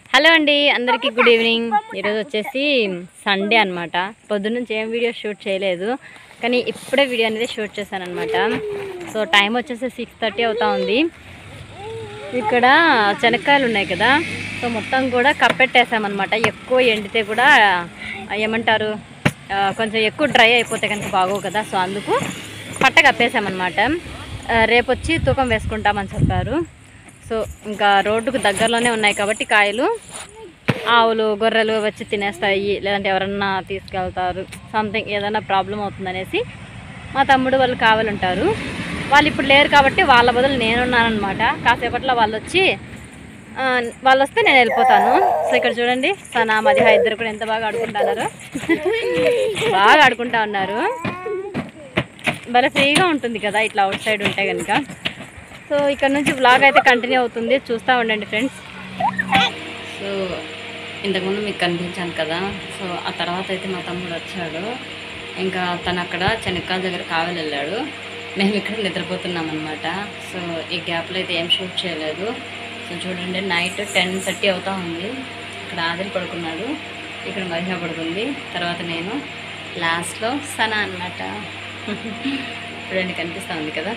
Hello అండి అందరికీ good evening ఈరోజు వచ్చేసి సండే అనమాట పొద్దున్నుంచి ఏం వీడియో షూట్ చేయలేదు కానీ ఇప్పుడే వీడియో అనేది షూట్ చేశాను అనమాట సో టైం వచ్చేసి సిక్స్ థర్టీ అవుతా ఉంది ఇక్కడ శనక్కాయలు ఉన్నాయి కదా సో మొత్తం కూడా కప్పెట్టేసామన్నమాట ఎక్కువ ఎండితే కూడా ఏమంటారు ఆ, కొంచెం ఎక్కువ డ్రై అయిపోతే కనుక బాగోవు కదా సో అందుకు పట్ట కప్పేసామన్నమాట ఆ, రేపు వచ్చి తూకం వేసుకుంటామని చెప్పారు సో ఇంకా రోడ్డుకు దగ్గరలోనే ఉన్నాయి కాబట్టి కాయలు ఆవులు గొర్రెలు వచ్చి తినేస్తాయి లేదంటే ఎవరన్నా తీసుకెళ్తారు సంథింగ్ ఏదైనా ప్రాబ్లం అవుతుందనేసి మా తమ్ముడు వాళ్ళు కావాలంటారు వాళ్ళు ఇప్పుడు లేరు కాబట్టి వాళ్ళ బదులు నేనున్నానమాట కాసేపట్లో వాళ్ళు వచ్చి ఆ, వాళ్ళు వస్తే నేను వెళ్ళిపోతాను సో ఇక్కడ చూడండి సనా మదిహ ఇద్దరు కూడా ఎంత బాగా ఆడుకుంటున్నారు బాగా ఆడుకుంటా ఉన్నారు భలే ఫ్రీగా ఉంటుంది కదా ఇట్లా అవుట్ సైడ్ ఉంటే కనుక సో ఇక్కడ నుంచి వ్లాగ్ అయితే కంటిన్యూ అవుతుంది చూస్తూ ఉండండి ఫ్రెండ్స్ సో ఇంతకుముందు మీకు కనిపించాను కదా సో ఆ తర్వాత అయితే మా తమ్ముడు వచ్చాడు ఇంకా తను అక్కడ చెనక్కాల దగ్గర కావాలి వెళ్ళాడు మేము ఇక్కడ నిద్రపోతున్నాం అనమాట సో ఈ గ్యాప్లో అయితే ఏం షూట్ చేయలేదు సో చూడండి నైట్ టెన్ థర్టీ అవుతా ఉంది ఇక్కడ ఆదిల్ పడుకున్నాడు ఇక్కడ మహిళ పడుకుంది తర్వాత నేను లాస్ట్లో సనా అనమాట చూడండి కనిపిస్తూ ఉంది కదా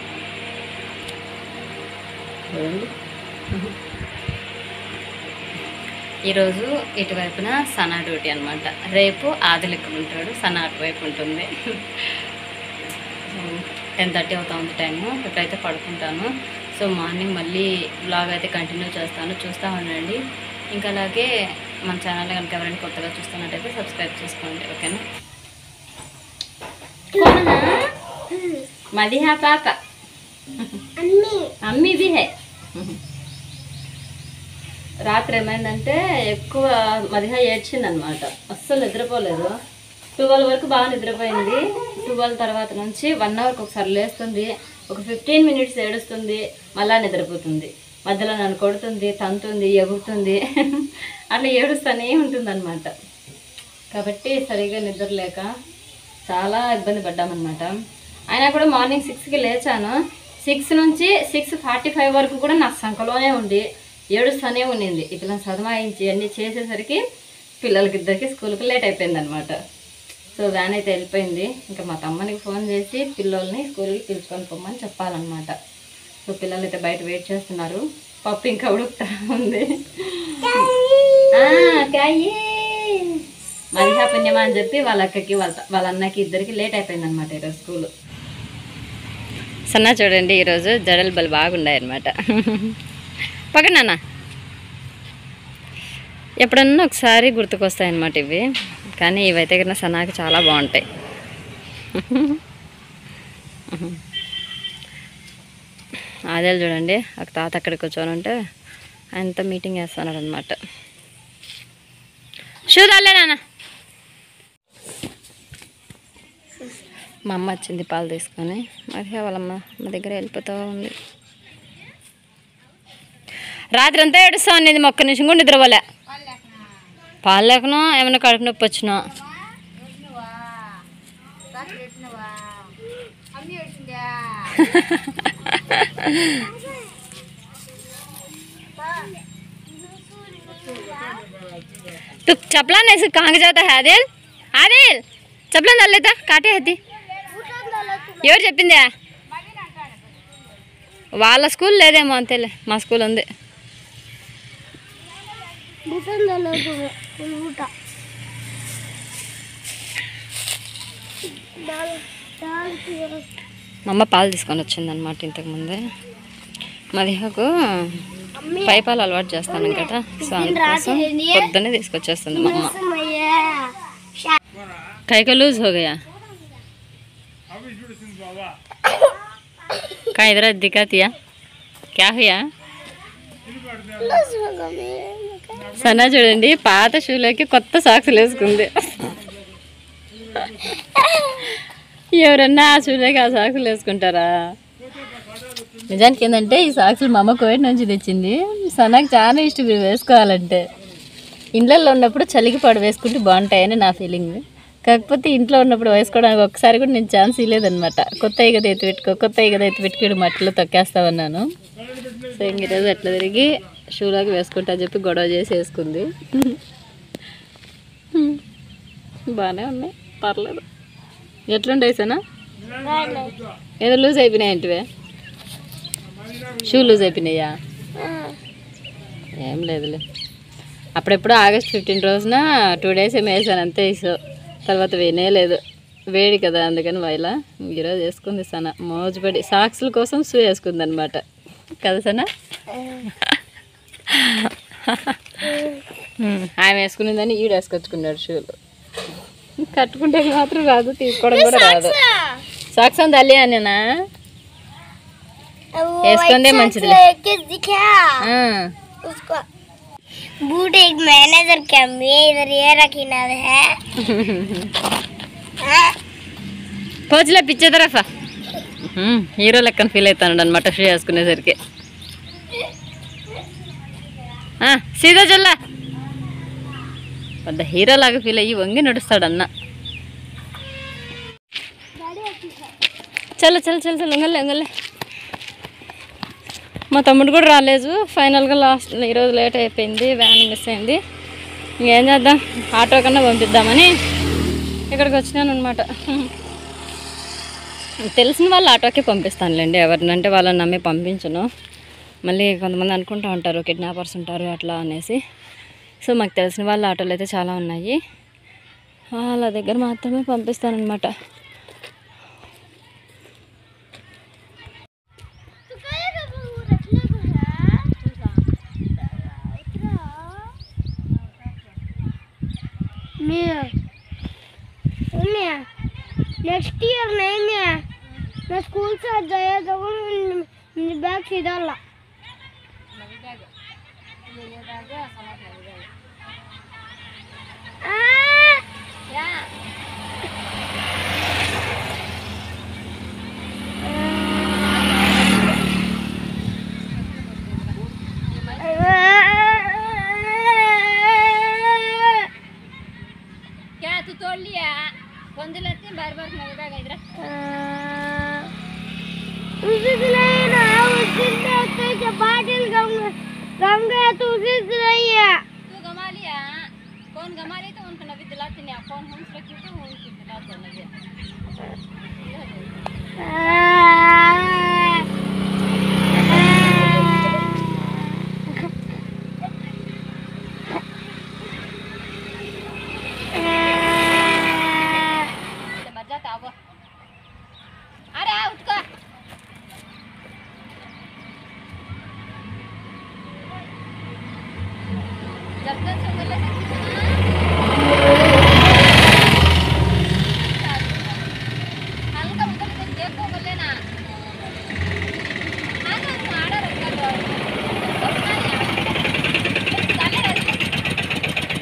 చూడండి ఈరోజు ఇటువైపున సనా డ్యూటీ అనమాట రేపు ఆదిల్ ఇక్కడ ఉంటాడు సనా అటువైపు ఉంటుంది టెన్ థర్టీ అవుతా ఉంది టైము ఇప్పుడైతే పడుకుంటాను సో మార్నింగ్ మళ్ళీ బ్లాగ్ అయితే కంటిన్యూ చేస్తాను చూస్తూ ఉండండి ఇంకా అలాగే మన ఛానల్ కనుక ఎవరైనా కొత్తగా చూస్తున్నట్టయితే సబ్స్క్రైబ్ చేసుకోండి ఓకేనా మది హా పాప అమ్మిది హే రాత్రి ఏమైందంటే ఎక్కువ మదిహ ఏడ్చింది అనమాట అస్సలు నిద్రపోలేదు ట్వెల్వ్ వరకు బాగా నిద్రపోయింది ట్వెల్వ్ తర్వాత నుంచి వన్ అవర్కి ఒకసారి లేస్తుంది ఒక ఫిఫ్టీన్ మినిట్స్ ఏడుస్తుంది మళ్ళా నిద్రపోతుంది మధ్యలో నన్ను కొడుతుంది తంతుంది ఎగురుతుంది అట్లా ఏడుస్తూనే ఉంటుంది అనమాట కాబట్టి సరిగా నిద్ర లేక చాలా ఇబ్బంది పడ్డామన్నమాట అయినా కూడా మార్నింగ్ సిక్స్కి లేచాను సిక్స్ నుంచి సిక్స్ ఫార్టీ ఫైవ్ వరకు కూడా నా సంఖలోనే ఉండి ఏడుస్తూనే ఉండింది ఇట్లా చదవాయించి అన్నీ చేసేసరికి పిల్లలకి ఇద్దరికి స్కూల్కి లేట్ అయిపోయింది అనమాట సో వ్యాన్ అయితే వెళ్ళిపోయింది ఇంకా మా తమ్మనికి ఫోన్ చేసి పిల్లల్ని స్కూల్కి పిలుచుకొని పొమ్మని చెప్పాలన్నమాట సో పిల్లలు అయితే బయట వెయిట్ చేస్తున్నారు పప్పు ఇంకా ఉడుకుతా ఉంది ఆ, కాయి మరిహా పుణ్యమా అని చెప్పి వాళ్ళ అక్కకి వాళ్ళ వాళ్ళ అన్నకి ఇద్దరికి లేట్ అయిపోయింది అనమాట ఈరోజు స్కూల్ సన్నా చూడండి ఈరోజు జడలు బలు బాగున్నాయి అనమాట పక్కన నాన్న ఎప్పుడన్నా ఒకసారి గుర్తుకొస్తాయి అనమాట ఇవి కానీ ఇవైతే కన్నా సన్నాకి చాలా బాగుంటాయి అదే చూడండి ఒక తాత అక్కడ కూర్చొని ఉంటే ఆయనతో మీటింగ్ చేస్తున్నాడు అనమాట షూ తాలే నాన్న మా అమ్మ వచ్చింది పాలు తీసుకొని మరి వాళ్ళమ్మ మా దగ్గర వెళ్ళిపోతూ ఉంది రాత్రి అంతా ఏడుస్తా అనేది ఒక్క నిమిషం కూడా నిద్రపోలే పాలు లేకనో ఏమైనా కడుపు నొప్పి వచ్చినా तू चपला नहीं से कहाँ के जाता है आदिल आदिल चपला डाल लेता काटे हती ఎవరు చెప్పిందా వాళ్ళ స్కూల్ లేదేమో అంతేలే మా స్కూల్ ఉంది మా అమ్మ పాలు తీసుకొని వచ్చింది అనమాట ఇంతకుముందే మదిహకు పై పాలు అలవాటు చేస్తాను కదా సో అందుకోసం పొద్దున్నే తీసుకొచ్చేస్తుంది మా అమ్మ కై का लूज हो गया का इधर दिक्कत या क्या हुआ సన్నా చూడండి పాత షూలోకి కొత్త సాక్సులు వేసుకుంది ఎవరన్నా ఆ షూలోకి ఆ సాక్సులు వేసుకుంటారా నిజానికి ఏంటంటే ఈ సాక్సులు మా అమ్మ కోవిడ్ నుంచి తెచ్చింది సన్నాకి చాలా ఇష్టం ఇవి వేసుకోవాలంటే ఇండ్లలో ఉన్నప్పుడు చలికి పడు వేసుకుంటే బాగుంటాయని నా ఫీలింగ్ కాకపోతే ఇంట్లో ఉన్నప్పుడు వేసుకోవడానికి ఒక్కసారి కూడా నేను ఛాన్స్ ఇవ్వలేదన్నమాట కొత్త కదా ఎత్తి పెట్టుకో కొత్త కదా ఎత్తి పెట్టుకోడు మట్టిలో తొక్కేస్తా ఉన్నాను సో ఇంక ఈరోజు అట్లా తిరిగి షూలోకి వేసుకుంటా అని చెప్పి గొడవ చేసి వేసుకుంది బాగానే ఉన్నాయి పర్లేదు ఎట్లుండే సనా ఏదో లూజ్ అయిపోయినాయి ఏంటివే షూ లూజ్ అయిపోయినాయా ఏం లేదులే అప్పుడెప్పుడు ఆగస్ట్ ఫిఫ్టీన్ రోజున టూ డేస్ ఏమో వేసాను అంతే ఇసు తర్వాత వినేలేదు వేడి కదా అందుకని వైలా ఈరోజు వేసుకుంది సన మోజుపడి సాక్స్ల కోసం షూ వేసుకుంది అనమాట కదా సన ఆమె వేసుకునేదని ఈడు వేసుకొచ్చుకున్నాడు షూలు కట్టుకుంటే మాత్రం రాదు తీసుకోవడం కూడా రాదు సాక్స్ అని తల్లి అనేనా వేసుకుందే మంచిదిలే दिखा ఆ. उसको बूट एक मैनेजर क्या मैं इधर ये रखी ना है हाँ? పోచులే పిచ్చేదరఫా హీరో లెక్కన ఫీల్ అవుతాడు అనమాట షూ వేసుకునేసరికి ఆ, సీదా చల్లా పెద్ద హీరో లాగా ఫీల్ అయ్యి వంగి నడుస్తాడు అన్న చల్ల చల్ల చల్ల చల్ల ఉంగలే ఉంగలే మా తమ్ముడు కూడా రాలేదు ఫైనల్గా లాస్ట్ ఈరోజు లేట్ అయిపోయింది వ్యాన్ మిస్ అయింది ఇంకేం చేద్దాం ఆటో కన్నా పంపిద్దామని ఇక్కడికి వచ్చినాను అనమాట తెలిసిన వాళ్ళు ఆటోకే పంపిస్తానులేండి ఎవరినంటే వాళ్ళని నమ్మి పంపించను మళ్ళీ కొంతమంది అనుకుంటూ ఉంటారు కిడ్నాపర్స్ ఉంటారు అట్లా అనేసి సో మాకు తెలిసిన వాళ్ళ ఆటోలు అయితే చాలా ఉన్నాయి వాళ్ళ దగ్గర మాత్రమే పంపిస్తానమాట नेक्स्ट ईयर नहीं मैं मैं स्कूल से गया तो मेरे बैग सीधा ला क्या तू तोड़ लिया कौन दिलाते हैं बार बार मेरे बैग इधर उसी से नहीं ना उस दिन देखते जब बादल गम गम गया तो उसी से नहीं है तू गमा लिया कौन गमा लिया तो उनको नबी दिलाते नहीं कौन हम रखी तो उनको दिलाते नबी मर जाता अब अरे आ उठ कर जब तक से बोले हल्का उधर से देखो बोले ना हाँ ना तुम आड़ा रखा तो चाले रहते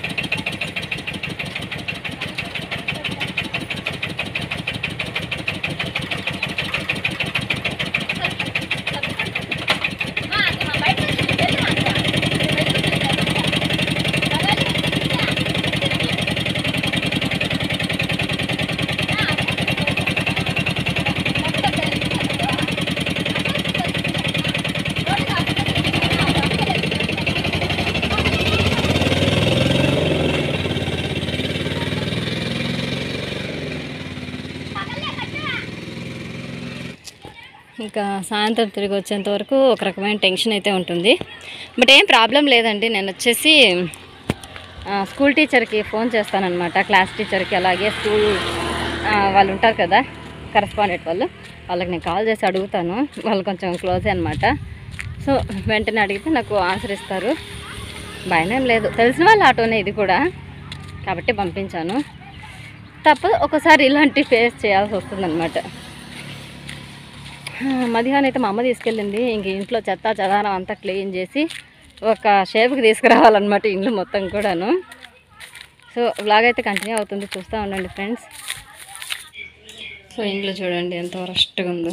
हाँ तुम बैठ ఇంకా సాయంత్రం తిరిగి వచ్చేంత వరకు ఒక రకమైన టెన్షన్ అయితే ఉంటుంది బట్ ఏం ప్రాబ్లం లేదండి నేను వచ్చేసి ఆ, స్కూల్ టీచర్కి ఫోన్ చేస్తానన్నమాట క్లాస్ టీచర్కి అలాగే స్కూల్ ఆ, వాళ్ళు ఉంటారు కదా కరస్పాండెంట్ వాళ్ళు వాళ్ళకి నేను కాల్ చేసి అడుగుతాను వాళ్ళు కొంచెం క్లోజ్ అనమాట సో వెంటనే అడిగితే నాకు ఆన్సర్ ఇస్తారు భయం లేదు తెలిసిన వాళ్ళ ఆటోనే ఇది కూడా కాబట్టి పంపించాను తప్పదు ఒకసారి ఇలాంటి ఫేస్ చేయాల్సి వస్తుందన్నమాట మధ్యాహ్నం అయితే మా అమ్మ తీసుకెళ్ళింది ఇంక ఇంట్లో చెత్త చెదారం అంతా క్లీన్ చేసి ఒక షేప్కి తీసుకురావాలన్నమాట ఇంట్లో మొత్తం కూడాను సో వ్లాగ్ అయితే కంటిన్యూ అవుతుంది చూస్తూ ఉండండి ఫ్రెండ్స్ సో ఇంట్లో చూడండి ఎంత వరస్ట్గా ఉందో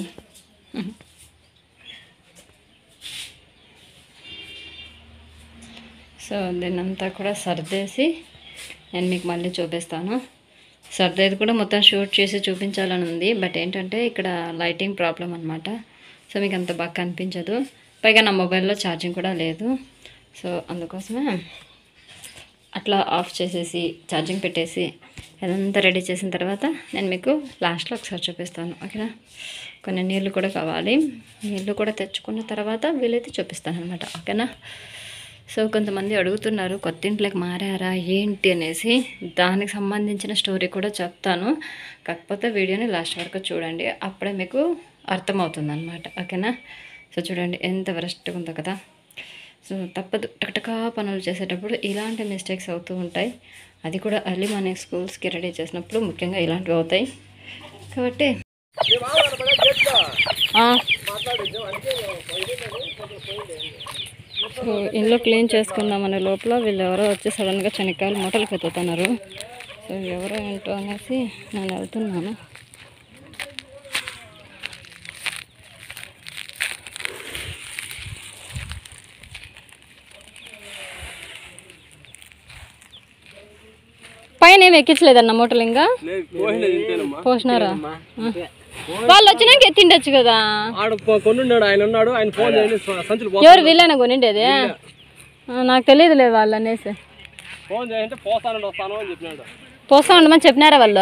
సో దీన్ని అంతా కూడా సర్దేసి నేను మీకు మళ్ళీ చూపిస్తాను సర్దేది కూడా మొత్తం షూట్ చేసి చూపించాలని ఉంది బట్ ఏంటంటే ఇక్కడ లైటింగ్ ప్రాబ్లం అనమాట సో మీకు అంత బాగా కనిపించదు పైగా నా మొబైల్లో ఛార్జింగ్ కూడా లేదు సో అందుకోసమే అట్లా ఆఫ్ చేసేసి ఛార్జింగ్ పెట్టేసి అదంతా రెడీ చేసిన తర్వాత నేను మీకు లాస్ట్లో ఒకసారి చూపిస్తాను ఓకేనా కొన్ని నీళ్ళు కూడా కావాలి నీళ్ళు కూడా తెచ్చుకున్న తర్వాత వీలైతే చూపిస్తాను అనమాట ఓకేనా సో కొంతమంది అడుగుతున్నారు కొత్త ఇంట్లోకి మారారా ఏంటి అనేసి దానికి సంబంధించిన స్టోరీ కూడా చెప్తాను కాకపోతే వీడియోని లాస్ట్ వరకు చూడండి అప్పుడే మీకు అర్థమవుతుంది అనమాట ఓకేనా సో చూడండి ఎంత వరస్ట్గా ఉందో కదా సో తప్పదు టకటకా పనులు చేసేటప్పుడు ఇలాంటి మిస్టేక్స్ అవుతూ ఉంటాయి అది కూడా అర్లీ మార్నింగ్ స్కూల్స్కి రెడీ చేసినప్పుడు ముఖ్యంగా ఇలాంటివి అవుతాయి కాబట్టి ఆ. సో ఇల్లు క్లీన్ చేసుకుందామనే లోపల వీళ్ళు ఎవరో వచ్చి సడన్గా శనక్కాయలు మూటలు పెట్టుతున్నారు సో ఎవరో ఏంటో అనేసి నేను వెళ్తున్నాను పైన ఏమి ఎక్కించలేదన్న మూటలు ఇంకా పోసినారా ఆ. వాళ్ళు వచ్చినాక ఎత్తిండొచ్చు కదా ఆడ కొనున్నాడు ఆయన ఉన్నాడు ఆయన ఫోన్ చేయండి స- సంచులు పో- ఎవరు వీళ్ళైనా కొనిండేది ఆ, నాకు తెలియదులే వాళ్ళు అనేసి ఫోన్ చేయంటే పోతానండి వస్తాను అని చెప్పినాడు పోస్తా ఉండమని చెప్పినారా వాళ్ళు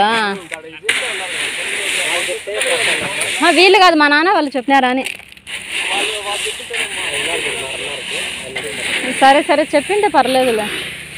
ఆ, వీళ్ళు కాదు మా నాన్న వాళ్ళు చెప్పినారా అని సరే సరే చెప్పింటే పర్లేదులే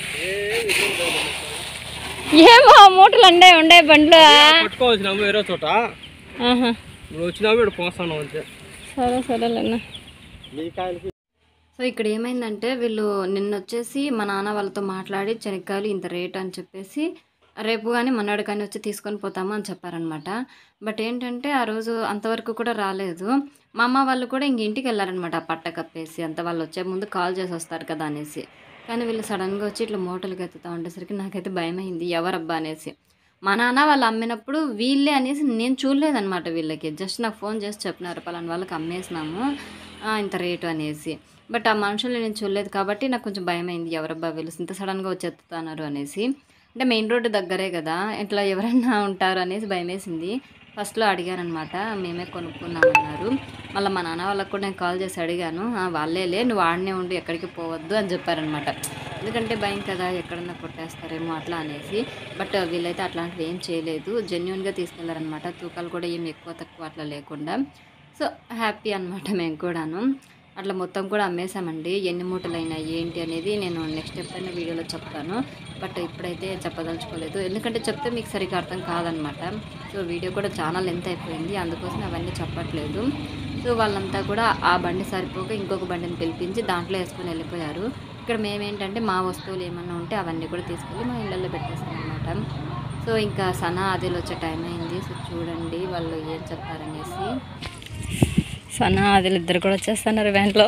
ఏమో మూటలు ఉండే ఉండే బండ్లు పట్టుకోవచ్చినాము వేరే చోట ఆహా. నువ్వు వచ్చినాము ఇక్కడ పోస్తాను అంతే సరే సరేలేనా మీ కాయలకి సో ఇక్కడ ఏమైందంటే వీళ్ళు నిన్న వచ్చేసి మా నాన్న వాళ్ళతో మాట్లాడి శనక్కాయలు ఇంత రేట్ అని చెప్పేసి రేపు కానీ మన్నాడు కానీ వచ్చి తీసుకొని పోతాము అని చెప్పారనమాట బట్ ఏంటంటే ఆ రోజు అంతవరకు కూడా రాలేదు మా అమ్మ వాళ్ళు కూడా ఇంక ఇంటికి వెళ్ళారనమాట ఆ పట్ట కప్పేసి అంత వాళ్ళు వచ్చే ముందు కాల్ చేసి వస్తారు కదా అనేసి కానీ వీళ్ళు సడన్గా వచ్చి ఇట్లా మూటలు ఎత్తుతా ఉండేసరికి నాకైతే భయం అయింది ఎవరబ్బా అనేసి మా నాన్న వాళ్ళు అమ్మినప్పుడు వీళ్ళే అనేసి నేను చూడలేదన్నమాట వీళ్ళకి జస్ట్ నాకు ఫోన్ చేసి చెప్పినారు పలానా వాళ్ళకి అమ్మేసినాము ఆ, ఇంత రేటు అనేసి బట్ ఆ మనుషులు నేను చూడలేదు కాబట్టి నాకు కొంచెం భయం అయింది ఎవరబ్బా వీళ్ళు ఇంత సడన్గా వచ్చి ఎత్తుతున్నారు అనేసి అంటే మెయిన్ రోడ్డు దగ్గరే కదా ఇట్లా ఎవరైనా ఉంటారు అనేసి భయం వేసింది ఫస్ట్లో అడిగానమాట మేమే కొనుక్కున్నామన్నారు మళ్ళీ మా నాన్న వాళ్ళకి కూడా నేను కాల్ చేసి అడిగాను "ఆ, వాళ్ళేలే నువ్వు ఆడనే ఉండి ఎక్కడికి పోవద్దు అని చెప్పారనమాట ఎందుకంటే భయం కదా ఎక్కడన్నా కొట్టేస్తారేమో అట్లా అనేసి బట్ వీళ్ళైతే అట్లాంటివి ఏం చేయలేదు జెన్యున్గా తీసుకెళ్లారనమాట తూకాలు కూడా ఏం ఎక్కువ తక్కువ అట్లా లేకుండా సో హ్యాపీ అనమాట మేము కూడాను అట్లా మొత్తం కూడా అమ్మేసామండి ఎన్ని మూటలు అయినాయి ఏంటి అనేది నేను నెక్స్ట్ ఎప్పుడైనా వీడియోలో చెప్తాను బట్ ఇప్పుడైతే చెప్పదలుచుకోలేదు ఎందుకంటే చెప్తే మీకు సరిగ్గా అర్థం కాదనమాట సో వీడియో కూడా చాలా లెంత్ అయిపోయింది అందుకోసం అవన్నీ చెప్పట్లేదు సో వాళ్ళంతా కూడా ఆ బండి సరిపోక ఇంకొక బండిని పిలిపించి దాంట్లో వేసుకొని వెళ్ళిపోయారు ఇక్కడ మేమేంటంటే మా వస్తువులు ఏమన్నా ఉంటే అవన్నీ కూడా తీసుకెళ్ళి మా ఇళ్ళల్లో పెట్టేసాం అనమాట సో ఇంకా సనా అదిలు వచ్చే టైం అయింది సో చూడండి వాళ్ళు ఏం చెప్తారనేసి సనా అదిలు ఇద్దరు కూడా వచ్చేస్తున్నారు వ్యాన్లో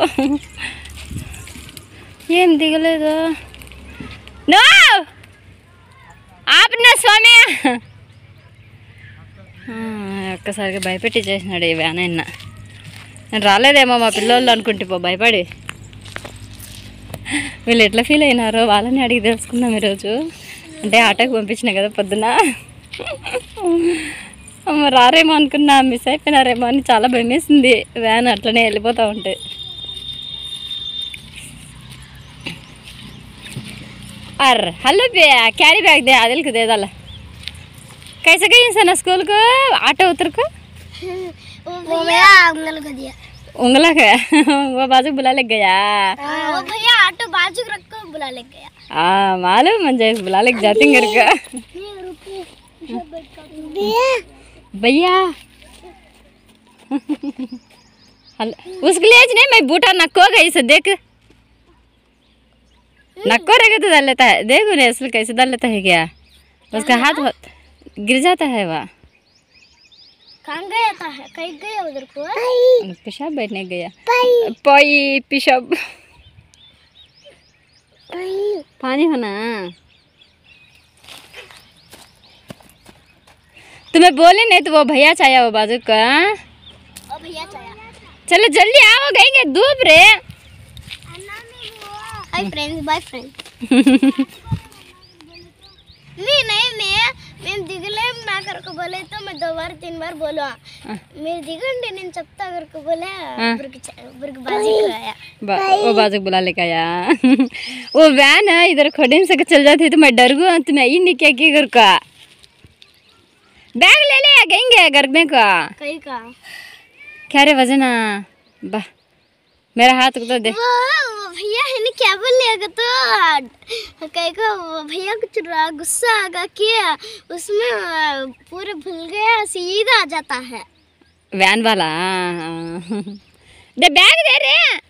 ఏం దిగలేదు నో ఆపనా స్వామి ఆ, ఒక్కసారిగా భయపెట్టి చేసినాడు ఈ వ్యాన్ అయినా నేను రాలేదేమో మా పిల్లోళ్ళు అనుకుంటే పో భయపడి వీళ్ళు ఎట్లా ఫీల్ అయినారో వాళ్ళని అడిగి తెలుసుకుందాం ఈరోజు అంటే ఆటోకి పంపించిన కదా పొద్దున అమ్మ రారేమో అనుకున్నా మిస్ అయిపోయినారేమో అని చాలా భయం వేసింది వ్యాన్ అట్లనే వెళ్ళిపోతూ ఉంటే అర్ హలో బे कैरी बैग दे आदिल को दे डाला कैसे गई इंसान स्कूल को ऑटो उतर को वो भैया अंकल को दिया उंगला का वो बाजू बुला ले गया वो भैया ऑटो बाजू रख कर बुला ले गया हाँ मालूम मुझे बुला ले जाती घर का भैया हल उसके लिए आज नहीं मैं बूटा नक्को गई से देख नक्को रहेगा तो डाल लेता है देखो ने असल कैसे डाल लेता है क्या उसका हाथ बहुत गिर जाता है वह कहाँ गया था कहीं गया उधर को पेशाब बैठने गया पाई पेशाब पानी होना तुम्हें बोले नहीं तो वो भैया चाहिए वो बाजू का ओ भैया चाया चलो जल्दी आओ गएंगे धूप रे हाय फ्रेंड्स बाय फ्रेंड नहीं नहीं मैं మేము దిగలేం నా కరకు బోలే तो मैं दो बार तीन बार बोला మీరు దిగండి నేను చెప్తా కరకు బోలే बुर्ग बुर्ग बाजी कराया बा- वो बाजू बुला लेके आया वो वैन है इधर खड़े से चल जाती तो मैं डर गई अंत में आई नहीं क्या की घर का बैग ले ले गएंगे घर में का कहीं का क्या रे वजन बा मेरा हाथ को तो दे वो वो भैया है ना क्या बोलेगा तो कहीं का वो भैया कुछ रा- गुस्सा आगा किया उसमें आ, पूरे भूल गया सीधा आ जाता है वैन वाला दे बैग दे रे